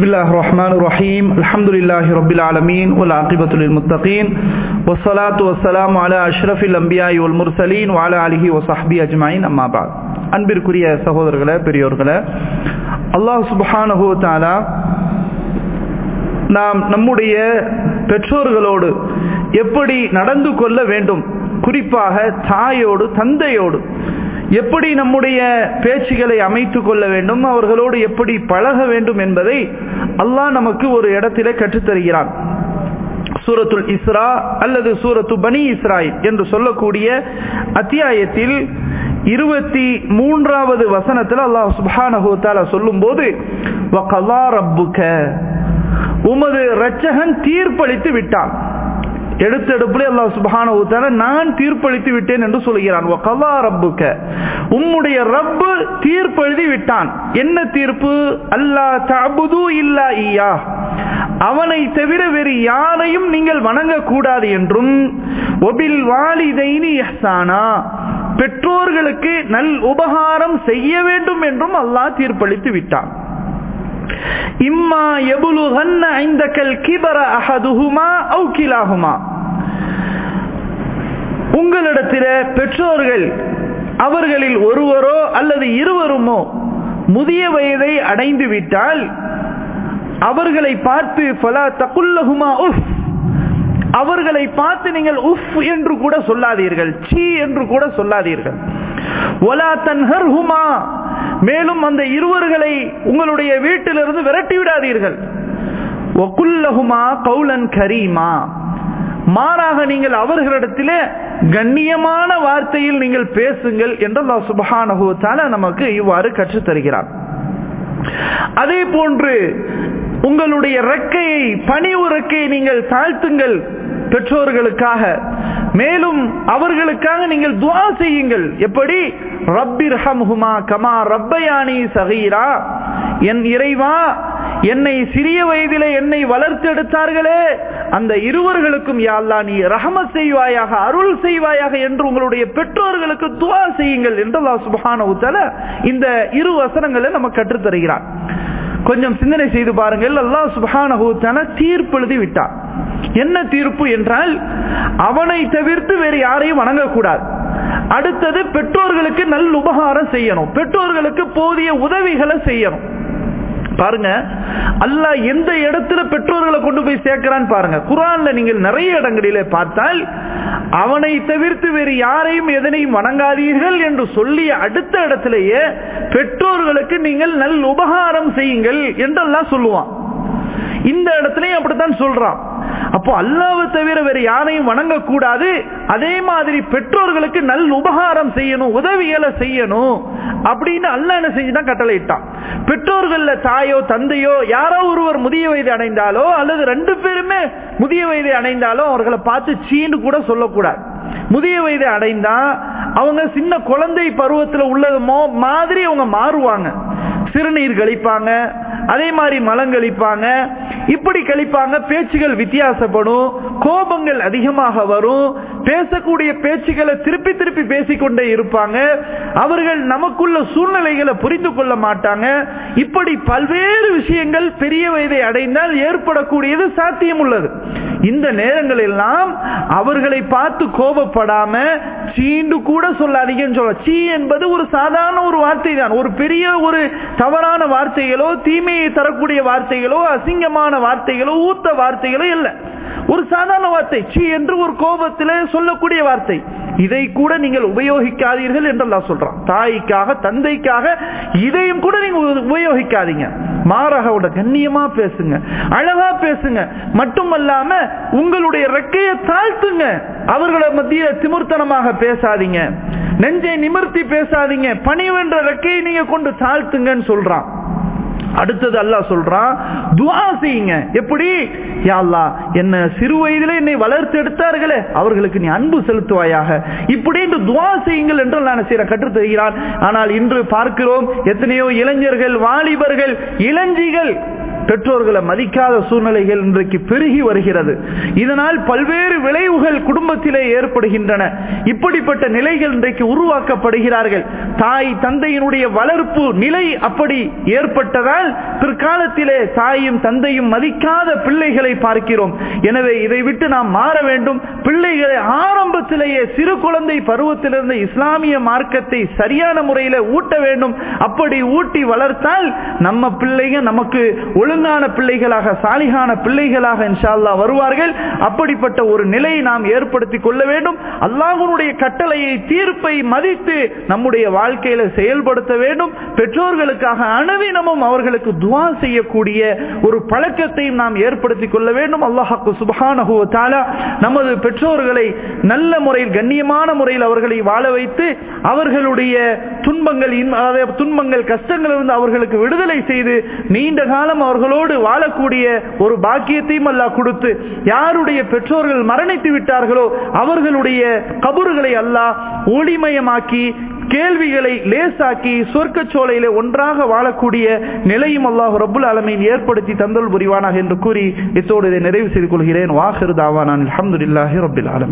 بسم الله الرحمن الرحيم الحمد لله رب العالمين والعاقبة للمتقين والصلاة والسلام على أشرف الأنبياء والمرسلين وعلى آله وصحبه أجمعين أما بعد அன்பிற்குரிய சகோதரர்களே பெரியோர்களே அல்லாஹ் சுபஹானஹு தாலா நாம் நம்முடைய பெற்றோர்களோடு எப்படி நடந்து கொள்ள வேண்டும் குறிப்பாக தாயோடு தந்தையோடு எப்படி நம்முடைய பேச்சுகளை அமைத்துக் கொள்ள வேண்டும் அவர்களோடு எப்படி பழக வேண்டும் என்பதை அல்லாஹ் நமக்கு ஒரு இடத்திலே கற்றுத்தருகிறான் சூரத்துல் இஸ்ரா அல்லது சூரத்து பனி இஸ்ராயில் என்று சொல்லக்கூடிய அத்தியாயத்தில் இருபத்தி மூன்றாவது வசனத்தில் அல்லாஹ் சுபானஹூத்தால சொல்லும் போது உமது ரச்சகன் தீர்ப்பளித்து விட்டான் எடுத்தெடுப்புல அல்லாஹ் சுபஹான நான் தீர்ப்பளித்து விட்டேன் என்று சொல்கிறான் ரப்புக்க உம்முடைய ரப்பு தீர்ப்பெழுதி விட்டான் என்ன தீர்ப்பு அல்லா தபுது இல்லா ஈயா அவனை தவிர வேறு யாரையும் நீங்கள் வணங்கக்கூடாது என்றும் ஒபில் வாலிதைனி எஹ்சானா பெற்றோர்களுக்கு நல் உபகாரம் செய்ய வேண்டும் என்றும் அல்லாஹ் தீர்ப்பளித்து விட்டான் இம்மா எபுலுகன்ன ஐந்தக்கல் கிபர அஹதுஹுமா அவு கிலாகுமா உங்களிடத்தில பெற்றோர்கள் அவர்களில் ஒருவரோ அல்லது இருவருமோ முதிய வயதை அடைந்து விட்டால் அவர்களை பார்த்து பலா தகுல்லகுமா உஃப் அவர்களை பார்த்து நீங்கள் உஃப் என்று கூட சொல்லாதீர்கள் சி என்று கூட சொல்லாதீர்கள் ஒலா தன்ஹர் ஹுமா மேலும் அந்த இருவர்களை உங்களுடைய வீட்டிலிருந்து விரட்டி விடாதீர்கள் ஒக்குல்லகுமா கௌலன் கரீமா மாறாக நீங்கள் அவர்களிடத்திலே கண்ணியமான வார்த்தையில் நீங்கள் பேசுங்கள் என்று சுபஹானகுவத்தால நமக்கு இவ்வாறு கற்றுத் தருகிறார் அதே போன்று உங்களுடைய ரெக்கையை பணி உறக்கையை நீங்கள் தாழ்த்துங்கள் பெற்றோர்களுக்காக மேலும் அவர்களுக்காக நீங்கள் துவா செய்யுங்கள் எப்படி ரப்பிர் ஹம்ஹுமா கமா ரப்பயானி சகீரா என் இறைவா என்னை சிறிய வயதிலே என்னை வளர்த்தெடுத்தார்களே அந்த இருவர்களுக்கும் யாழ்லா நீ ரஹம செய்வாயாக அருள் செய்வாயாக என்று உங்களுடைய பெற்றோர்களுக்கு துவா செய்யுங்கள் என்று அல்லா சுபஹான இந்த இரு வசனங்களை நம்ம கற்றுத்தருகிறார் கொஞ்சம் சிந்தனை செய்து பாருங்கள் அல்லாஹ் சுபஹான தீர்ப்பு எழுதி விட்டார் என்ன தீர்ப்பு என்றால் அவனை தவிர்த்து வேறு யாரையும் வணங்கக்கூடாது அடுத்தது பெற்றோர்களுக்கு நல் உபகாரம் செய்யணும் பெற்றோர்களுக்கு போதிய உதவிகளை செய்யணும் பாருங்க அல்லாஹ் எந்த இடத்துல பெற்றோர்களை கொண்டு போய் சேர்க்கிறான்னு பாருங்க குரான்ல நீங்கள் நிறைய இடங்களிலே பார்த்தால் அவனை தவிர்த்து வேறு யாரையும் எதனையும் வணங்காதீர்கள் என்று சொல்லிய அடுத்த இடத்திலேயே பெற்றோர்களுக்கு நீங்கள் நல் உபகாரம் செய்யுங்கள் என்றெல்லாம் சொல்லுவான் இந்த இடத்துலயும் அப்படித்தான் சொல்றான் அப்போ அல்லாவை தவிர வேற யாரையும் வணங்கக்கூடாது அதே மாதிரி பெற்றோர்களுக்கு நல் உபகாரம் செய்யணும் உதவிகளை செய்யணும் அப்படின்னு அல்ல என்ன செஞ்சுதான் கட்டளை இட்டான் பெற்றோர்கள்ல தாயோ தந்தையோ யாரோ ஒருவர் முதிய வயது அடைந்தாலோ அல்லது ரெண்டு பேருமே முதிய வயதை அடைந்தாலோ அவர்களை பார்த்து சீன்னு கூட சொல்லக்கூடாது முதிய வயதை அடைந்தா அவங்க சின்ன குழந்தை பருவத்தில் உள்ளது மாதிரி அவங்க மாறுவாங்க சிறுநீர் கழிப்பாங்க அதே மாதிரி மலம் கழிப்பாங்க இப்படி கழிப்பாங்க பேச்சுகள் வித்தியாசப்படும் கோபங்கள் அதிகமாக வரும் பேசக்கூடிய பேச்சுகளை திருப்பி திருப்பி பேசிக்கொண்டே இருப்பாங்க அவர்கள் நமக்குள்ள சூழ்நிலைகளை புரிந்து கொள்ள மாட்டாங்க இப்படி பல்வேறு விஷயங்கள் பெரிய வயதை அடைந்தால் ஏற்படக்கூடியது சாத்தியம் உள்ளது இந்த நேரங்கள் எல்லாம் அவர்களை பார்த்து கோபப்படாம சீண்டு கூட சொல்லாதீங்கன்னு சொல்ல சீ என்பது ஒரு சாதாரண ஒரு வார்த்தை தான் ஒரு பெரிய ஒரு தவறான வார்த்தைகளோ தீமையை தரக்கூடிய வார்த்தைகளோ அசிங்கமான வார்த்தைகளோ ஊத்த வார்த்தைகளோ இல்லை ஒரு சாதாரண வார்த்தை சி என்று ஒரு கோபத்தில் சொல்லக்கூடிய வார்த்தை இதை கூட நீங்கள் உபயோகிக்காதீர்கள் என்றெல்லாம் சொல்றான் தாய்க்காக தந்தைக்காக இதையும் கூட நீங்க உபயோகிக்காதீங்க மாறாக கண்ணியமா பேசுங்க அழகா பேசுங்க மட்டுமல்லாம உங்களுடைய ரெக்கையை தாழ்த்துங்க அவர்களை மத்திய திமுர்த்தனமாக பேசாதீங்க நெஞ்சை நிமிர்த்தி பேசாதீங்க பணிவென்ற ரெக்கையை நீங்க கொண்டு தாழ்த்துங்கன்னு சொல்றான் அடுத்தது அல்லாஹ் சொல்றான் துவா செய்யுங்க எப்படி யாழ்லா என்ன சிறு வயதிலே என்னை வளர்த்து எடுத்தார்களே அவர்களுக்கு நீ அன்பு செலுத்துவாயாக இப்படி என்று துவா செய்யுங்கள் என்று நான் செய்ய கற்றுத் தருகிறான் ஆனால் இன்று பார்க்கிறோம் எத்தனையோ இளைஞர்கள் வாலிபர்கள் இளஞ்சிகள் பெற்றோர்களை மதிக்காத சூழ்நிலைகள் இன்றைக்கு பெருகி வருகிறது இதனால் பல்வேறு விளைவுகள் குடும்பத்திலே ஏற்படுகின்றன இப்படிப்பட்ட நிலைகள் இன்றைக்கு உருவாக்கப்படுகிறார்கள் தாய் தந்தையினுடைய வளர்ப்பு நிலை அப்படி ஏற்பட்டதால் பிற்காலத்திலே தாயும் தந்தையும் மதிக்காத பிள்ளைகளை பார்க்கிறோம் எனவே இதை விட்டு நாம் மாற வேண்டும் பிள்ளைகளை ஆரம்பத்திலேயே சிறு குழந்தை பருவத்திலிருந்து இஸ்லாமிய மார்க்கத்தை சரியான முறையில் ஊட்ட வேண்டும் அப்படி ஊட்டி வளர்த்தால் நம்ம பிள்ளைங்க நமக்கு ஒழுங்கான பிள்ளைகளாக சாலிகான பிள்ளைகளாக இன்ஷால்லா வருவார்கள் அப்படிப்பட்ட ஒரு நிலையை நாம் ஏற்படுத்திக் கொள்ள வேண்டும் அல்லாஹனுடைய கட்டளையை தீர்ப்பை மதித்து நம்முடைய வாழ்க்கையில செயல்படுத்த வேண்டும் பெற்றோர்களுக்காக அணுவினமும் அவர்களுக்கு துவா செய்யக்கூடிய ஒரு பழக்கத்தையும் நாம் ஏற்படுத்திக் கொள்ள வேண்டும் அல்லாஹாக்கு சுபஹானஹு தாலா நமது பெற்றோர்களை நல்ல முறையில் கண்ணியமான முறையில் அவர்களை வாழ வைத்து அவர்களுடைய துன்பங்கள் துன்பங்கள் கஷ்டங்கள் இருந்து அவர்களுக்கு விடுதலை செய்து நீண்ட காலம் அவர்களோடு வாழக்கூடிய ஒரு பாக்கியத்தையும் அல்லாஹ் கொடுத்து யாருடைய பெற்றோர்கள் மரணித்து விட்டார்களோ அவர்களுடைய கபறுகளை அல்லாஹ் ஒளிமயமாக்கி கேள்விகளை லேசாக்கி சொர்க்க சோலையில ஒன்றாக வாழக்கூடிய நிலையும் அல்லாஹ் ரபுல் அலமையின் ஏற்படுத்தி தந்தல் புரிவானாக என்று கூறி இத்தோடு இதை நிறைவு செய்து கொள்கிறேன் வாஹிரு தாவானான் அலமதுல்லாஹி ரபுல் ஆலம்